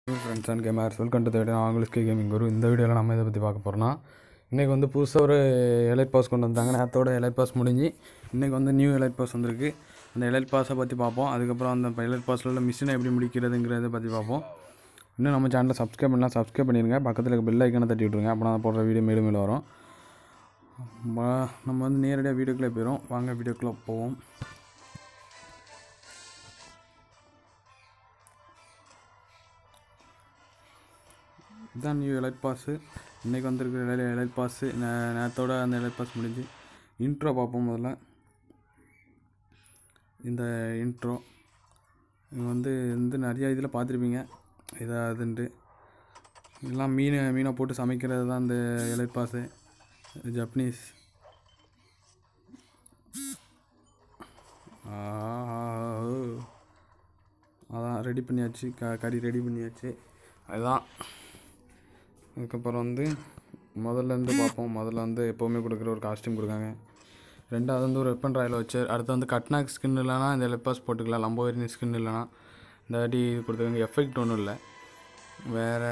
Friends and gamers welcome to தேடி ஆங்கிலிஸ்கே gaming குரு இந்த வீடியோவில் நம்ம இதை பற்றி பார்க்க போகிறோம்னா இன்றைக்கி வந்து புதுசாக ஒரு எலைட் பாஸ் கொண்டு வந்தாங்க நேரத்தோட எலைட் பாஸ் முடிஞ்சு இன்றைக்கி வந்து நியூ எலைட் பாஸ் வந்திருக்கு அந்த எலைட் பாஸை பற்றி பார்ப்போம் அதுக்கப்புறம் அந்த எலைட் பாஸில் உள்ள மிஷினை எப்படி முடிக்கிறதுங்கிறத பற்றி பார்ப்போம் இன்னும் நம்ம சேனலை சப்ஸ்கிரைப் பண்ணலாம் சப்ஸ்கிரைப் பண்ணிடுங்க பக்கத்தில் இருக்க பெல் ஐக்கனை தட்டி விட்ருங்க அப்போ நான் போடுற வீடியோ மேலும் மேலும் வரும் வா- நம்ம வந்து நேரடியாக வீடியோக்குள்ளே போயிடும் வாங்க வீடியோக்குள்ளே போவோம் இதுதான் நியூ எலைட் பாஸு இன்றைக்கி வந்திருக்கிற எலை எலைட் பாஸு நே- நேரத்தோட அந்த எலைட் பாஸ் முடிஞ்சு இன்ட்ரோ பார்ப்போம் முதல்ல இந்த இன்ட்ரோ இது வந்து வந்து நிறைய இதில் பார்த்துருப்பீங்க இதாதுன்ட்டு எல்லாம் மீன் மீனை போட்டு சமைக்கிறது தான் இந்த எலைட் பாஸு ஜப்பனீஸ் ஆஹா. அதான் ரெடி பண்ணியாச்சு க கறி ரெடி பண்ணியாச்சு அதுதான் அதுக்கப்புறம் வந்து முதல்ல இருந்து பார்ப்போம் முதல்ல வந்து எப்போவுமே கொடுக்குற ஒரு காஸ்டியூம் கொடுக்காங்க ரெண்டாவது வந்து ஒரு வெப்பன் ராயில் வச்சு அடுத்து வந்து கட்னாக் ஸ்கின் இல்லைனா இந்த லெப்பாஸ் போட்டுக்கலாம் லம்போவரினி ஸ்கின் இல்லைனா இந்த வாட்டி இது கொடுத்துருக்காங்க எஃபெக்ட் ஒன்றும் இல்லை வேறு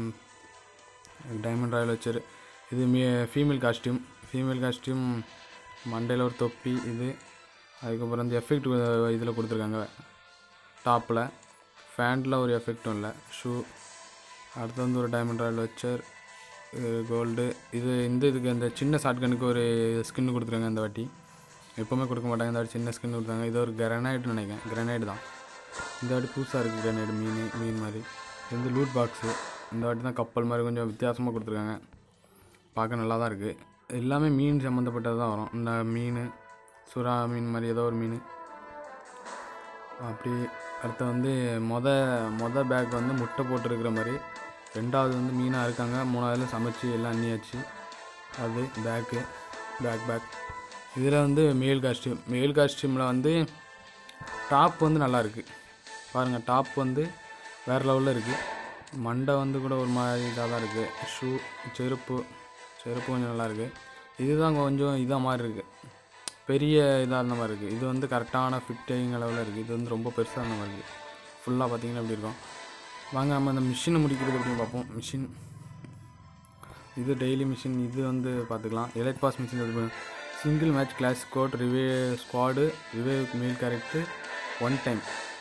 டைமண்ட் ராயல் வச்சர் இது மீ ஃபீமேல் காஸ்டியூம் ஃபீமேல் காஸ்டியூம் மண்டையில் ஒரு தொப்பி இது அதுக்கப்புறம் இந்த எஃபெக்ட் இதில் கொடுத்துருக்காங்க டாப்பில் ஃபேண்டில் ஒரு எஃபெக்டும் இல்லை ஷூ அடுத்து வந்து ஒரு டைமண்ட் ராயல் வச்சர் கோல்டு இது இந்த இதுக்கு இந்த சின்ன ஷாட்கனுக்கு ஒரு ஸ்கின் கொடுத்துருக்காங்க இந்த வாட்டி எப்போவுமே கொடுக்க மாட்டாங்க இந்த வாட்டி சின்ன ஸ்கின் கொடுத்தாங்க இது ஒரு கிரனைட்னு நினைக்கிறேன் கிரனைட் தான் இந்த வாட்டி புதுசாக இருக்குது கிரனைட் மீன் மீன் மாதிரி இது வந்து லூட் பாக்ஸு இந்த வாட்டி தான் கப்பல் மாதிரி கொஞ்சம் வித்தியாசமாக கொடுத்துருக்காங்க பார்க்க நல்லா தான் இருக்குது எல்லாமே மீன் சம்மந்தப்பட்டது தான் வரும் இந்த மீன் சுறா மீன் மாதிரி ஏதோ ஒரு மீன் அப்படி அடுத்து வந்து மொத மொத பேக் வந்து முட்டை போட்டிருக்கிற மாதிரி ரெண்டாவது வந்து மீனாக இருக்காங்க மூணாவதுல சமைச்சு எல்லாம் அண்ணியாச்சு அது பேக்கு பேக் பேக் இதில் வந்து மேல் காஸ்டியூம் மேல் காஸ்டியூமில் வந்து டாப் வந்து நல்லா இருக்குது பாருங்கள் டாப் வந்து வேறு லெவலில் இருக்குது மண்டை வந்து கூட ஒரு மாதிரி இதாக தான் இருக்குது ஷூ செருப்பு செருப்பு கொஞ்சம் நல்லா இருக்குது இதுதான் கொஞ்சம் இதாக மாதிரி இருக்குது பெரிய இதாக இருந்த மாதிரி இருக்குது இது வந்து கரெக்டான ஃபிட்டிங் அளவில் இருக்குது இது வந்து ரொம்ப பெருசாக இருந்த மாதிரி இருக்குது ஃபுல்லாக பார்த்தீங்கன்னா இப்படி இருக்கும் வாங்க நம்ம அந்த மிஷினை முடிக்கிறது அப்படின்னு பார்ப்போம் மிஷின் இது டெய்லி மிஷின் இது வந்து பார்த்துக்கலாம் எலைட் பாஸ் மிஷின் எப்படி சிங்கிள் மேட்ச் கிளாஸ் கோட் ரிவே ஸ்குவாடு ரிவே மேல் கேரக்டர் ஒன் டைம்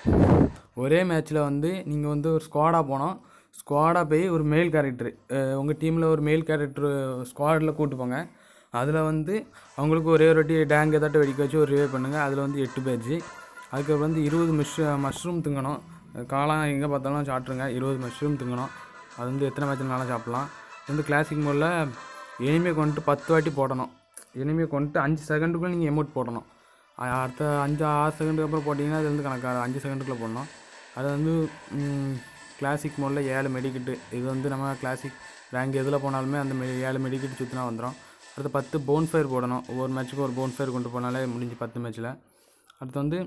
ஒரே மேட்ச்சில் வந்து நீங்கள் வந்து ஒரு ஸ்குவாடாக போனோம் ஸ்குவாடாக போய் ஒரு மேல் கேரக்டர் உங்கள் டீமில் ஒரு மேல் கேரக்டர் ஸ்குவாடில் கூட்டு போங்க அதில் வந்து அவங்களுக்கு ஒரே ஒரு வாட்டி டேங்க் ஏதாட்டும் வெடிக்க வச்சு ஒரு ரிவே பண்ணுங்கள் அதில் வந்து எட்டு பேஜ் அதுக்கப்புறம் வந்து இருபது மிஷ் மஷ்ரூம் திங்கணும் காளான் எங்கே பார்த்தாலும் சாப்பிட்ருங்க இருபது மஷ்ரூம் திங்கணும் அது வந்து எத்தனை மேட்ச்னாலும் சாப்பிட்லாம் இது வந்து கிளாசிக் மோடில் எனிமே கொண்டுட்டு பத்து வாட்டி போடணும் எனிமே கொண்டுட்டு அஞ்சு செகண்டுக்குள்ளே நீங்கள் எமௌண்ட் போடணும் அ- அடுத்த அஞ்சு ஆறு செகண்டுக்கு அப்புறம் போட்டிங்கன்னா அது வந்து கணக்காக அஞ்சு செகண்டுக்குள்ளே போடணும் அது வந்து கிளாசிக் மோடில் ஏழு மெடிக்கிட்டு இது வந்து நம்ம கிளாசிக் ரேங்க் எதில் போனாலுமே அந்த மெ ஏழு மெடிக்கிட்டு சுற்றினா வந்துடும் அடுத்து பத்து போன் ஃபயர் போடணும் ஒவ்வொரு மேட்ச்சுக்கு ஒரு போன் ஃபயர் கொண்டு போனாலே முடிஞ்சு பத்து மேட்ச்சில் அடுத்து வந்து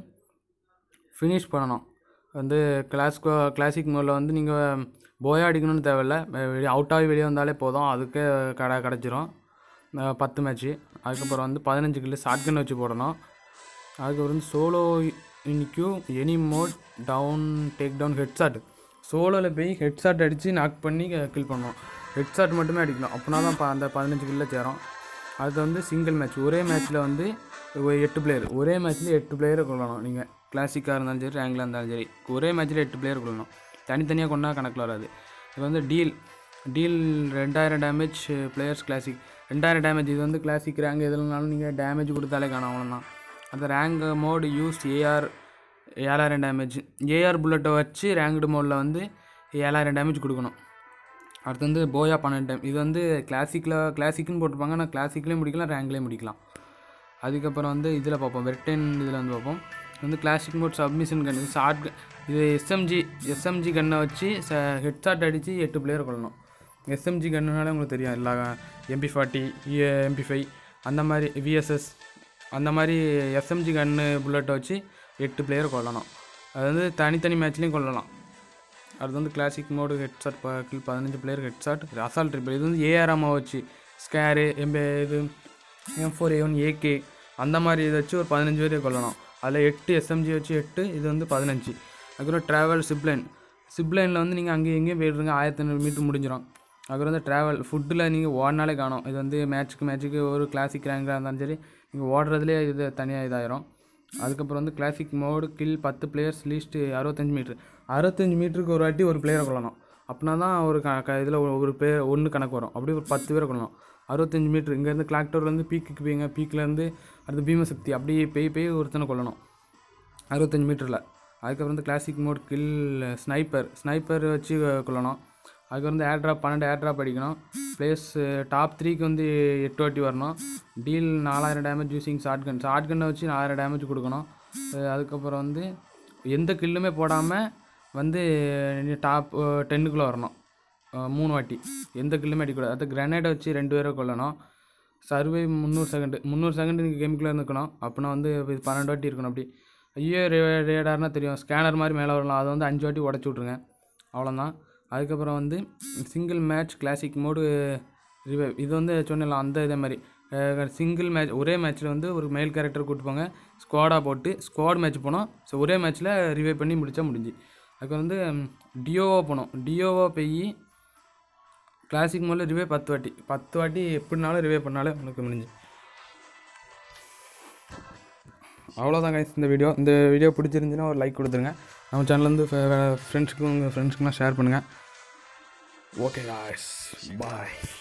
ஃபினிஷ் பண்ணணும் வந்து கிளாஸ் கிளாசிக் மோடில் வந்து நீங்கள் போயா அடிக்கணும்னு தேவையில்ல அவுட் ஆகி வெளியே வந்தாலே போதும் அதுக்கே கடை கிடச்சிரும் அஹ் பத்து மேட்ச்சு அதுக்கப்புறம் வந்து பதினஞ்சு கில்லு ஷாட்கன் வச்சு போடணும் அதுக்கப்புறம் வந்து சோலோ இன்க்யூ any mode down take down headshot சோலோவில் போய் ஹெட்ஷாட் அடித்து நாக் பண்ணி கில் பண்ணணும் ஹெட்ஷாட் மட்டுமே அடிக்கணும் அப்படின்னா தான் ப- அந்த பதினஞ்சு கில்ல சேரும் அது வந்து சிங்கிள் மேட்ச் ஒரே மேட்ச்சில் வந்து ஒரு எட்டு பிளேயர் ஒரே மேட்ச்சில் எட்டு பிளேயரை கொள்ளணும் நீங்கள் கிளாசிக்காக இருந்தாலும் சரி ரேங்கில் இருந்தாலும் சரி ஒரே மேட்ச்சில் எட்டு பிளேயர் கொள்ளணும் தனித்தனியாக கொண்டா கணக்கில் வராது இது வந்து டீல் டீல் ரெண்டாயிரம் டேமேஜ் பிளேயர்ஸ் கிளாசிக் ரெண்டாயிரம் டேமேஜ் இது வந்து கிளாசிக் ரேங்க் எதுலனாலும் நீங்கள் டேமேஜ் கொடுத்தாலே காணும் அவ்வளோதான் அந்த ரேங்க் மோடு யூஸ் ஏஆர் ஏழாயிரம் டேமேஜ் ஏஆர் புல்லட்டை வச்சு ரேங்க்டு மோடில் வந்து ஏழாயிரம் டேமேஜ் கொடுக்கணும் அடுத்து வந்து போயா பன்னெண்டு டைம் இது வந்து கிளாசிக்கில் கிளாசிக்னு போட்டிருப்பாங்க ஆனால் கிளாசிக்லேயும் முடிக்கலாம் ரேங்க்லேயும் முடிக்கலாம் அதுக்கப்புறம் வந்து இதில் பார்ப்போம் வெர்டென் இதில் வந்து பார்ப்போம் இது வந்து கிளாசிக் மோட் சப்மிஷன் கன் இது ஷார்ட் இது எஸ்எம்ஜி எஸ்எம்ஜி கன்னை வச்சு ச ஹெட் ஷாட் அடித்து எட்டு பிளேயர் கொள்ளணும் எஸ்எம்ஜி கன்னுனாலே உங்களுக்கு தெரியும் எல்லா எம்பி ஃபார்ட்டி எம்பி ஃபைவ் அந்த மாதிரி விஎஸ்எஸ் அந்த மாதிரி எஸ்எம்ஜி கன்னு புல்லட்டை வச்சு எட்டு பிளேயர் கொள்ளணும் அது வந்து தனித்தனி மேட்ச்லேயும் கொள்ளலாம் அடுத்து வந்து கிளாசிக் மோடு ஹெட்ஷாட் கில் பதினஞ்சு பிளேயர் ஹெட்ஷாட் அசால்ட் ட்ரிபிள் இது வந்து ஏஆர்எம்மை வச்சு ஸ்கேரு எம்பே இது M four A one AK அந்த மாதிரி இதை வச்சு ஒரு பதினஞ்சு பேரை கொள்ளணும் அதில் எட்டு எஸ்எம்ஜி வச்சு எட்டு இது வந்து பதினஞ்சு அதுக்கப்புறம் ட்ராவல் சிப்லைன் சிப்லைனில் வந்து நீங்கள் அங்கேயும் இங்கேயும் போயிடுறீங்க ஆயிரத்தி ஐநூறு மீட்டர் முடிஞ்சிடும் அதுக்கப்புறம் வந்து ட்ராவல் ஃபுட்டில் நீங்கள் ஓடினாலே காணும் இது வந்து மேட்ச்சுக்கு மேட்ச்சுக்கு ஒரு கிளாசிக் ரேங்காக இருந்தாலும் சரி நீங்கள் ஓடுறதுலேயே இது தனியாக இதாயிரும் அதுக்கப்புறம் வந்து கிளாசிக் மோடு கில் பத்து பிளேயர்ஸ் லீஸ்ட்டு அறுபத்தஞ்சு மீட்ரு அறுபத்தஞ்சு மீட்டருக்கு ஒரு வாட்டி ஒரு பிளேயரை கொள்ளணும் அப்படின்னா தான் ஒரு க க இதில் ஒரு பிளேயர் ஒன்று கணக்கு வரும் அப்படியே ஒரு பத்து பேரை கொள்ளணும் அறுபத்தஞ்சு மீட்ரு இங்கேருந்து கிளாக் டவர்லேருந்து பீக்குக்கு போய்ங்க பீக்லேருந்து அடுத்து பீமசக்தி அப்படியே போய் போய் ஒருத்தனை கொள்ளணும் அறுபத்தஞ்சு மீட்டரில் அதுக்கப்புறம் வந்து classic mode kill sniper sniper வச்சு கொள்ளணும் அதுக்கப்புறம் வந்து ஏர் ட்ராப் பன்னெண்டு ஏர் ட்ராப் அடிக்கணும் ப்ளேஸ் டாப் த்ரீக்கு வந்து எட்டு வாட்டி வரணும் டீல் நாலாயிரம் damage using short gun short கன்னை வச்சு நாலாயிரம் டேமேஜ் கொடுக்கணும் அஹ் அதுக்கப்புறம் வந்து எந்த கில்லுமே போடாமல் வந்து டாப் டென்னுக்குள்ளே வரணும் அஹ் மூணு வாட்டி எந்த கில்லுமே அடிக்கக்கூடாது அது கிரனேடை வச்சு ரெண்டு பேரை கொல்லணும் சர்வே முந்நூறு செகண்டு முந்நூறு செகண்டு நீங்கள் கேமுக்குள்ளே இருந்துக்கணும் அப்படின்னா வந்து இது பன்னெண்டு வாட்டி இருக்கணும் அப்படி ஐயோ ரே ரேடார்னா தெரியும் ஸ்கேனர் மாதிரி மேலே வரலாம் அதை வந்து அஞ்சு வாட்டி உடச்சி விட்ருங்க அவ்வளோதான் அதுக்கப்புறம் வந்து single match classic mode revive இது வந்து சொன்னலாம் அந்த இதே மாதிரி சிங்கிள் மேட்ச் ஒரே மேட்ச்சில் வந்து ஒரு மேல் கேரக்டர் கூட்டு போங்க ஸ்குவாடாக போட்டு ஸ்குவாட் மேட்ச் போனோம் ஸோ ஒரே மேட்ச்சில் ரிவைவ் பண்ணி முடிச்சா முடிஞ்சு அதுக்கு வந்து டியோவோ போனோம் டியோவோ போய் கிளாசிக் மோடில் ரிவே பத்து வாட்டி பத்து வாட்டி எப்படினாலும் ரிவே பண்ணாலே உனக்கு முடிஞ்சு அவ்வளோதான் guys இந்த வீடியோ இந்த வீடியோ பிடிச்சிருந்துச்சுன்னா ஒரு லைக் கொடுத்துருங்க நம்ம சேனல்லேருந்து ஃப்ரெண்ட்ஸுக்கும் உங்கள் ஃப்ரெண்ட்ஸ்க்குலாம் ஷேர் பண்ணுங்கள் ஓகே காய்ஸ் பாய்